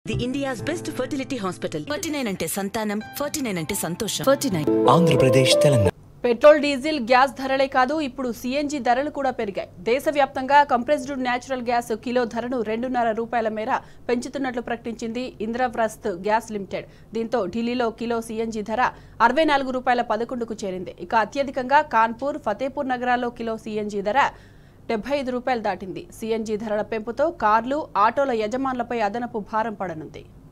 the India's best fertility hospital forty nine అంటే సంతానం forty nine అంటే సంతోషం forty nine Andhra Pradesh Telangana petrol diesel gas ధరలే కాదు ఇప్పుడు సీఎన్జీ ధరలు కూడా పెరిగాయి దేశవ్యాప్తంగా కంప్రెస్డ్ న్యాచురల్ గ్యాస్ కిలో ధరను రెండున్నర రూపాయల మేర పెంచుతున్నట్లు ప్రకటించింది ఇంద్రప్రస్థ్ గ్యాస్ లిమిటెడ్ దీంతో ఢిల్లీలో కిలో సీఎన్జీ ధర అరవై నాలుగు రూపాయల పదకొండుకు చేరింది ఇక అత్యధికంగా కాన్పూర్ ఫతేపూర్ నగరాల్లో కిలో సీఎన్జీ ధర డెబ్బై ఐదు రూపాయలు దాటింది సీఎన్జీ ధరల పెంపుతో కార్లు ఆటోల యజమానులపై అదనపు భారం పడనుంది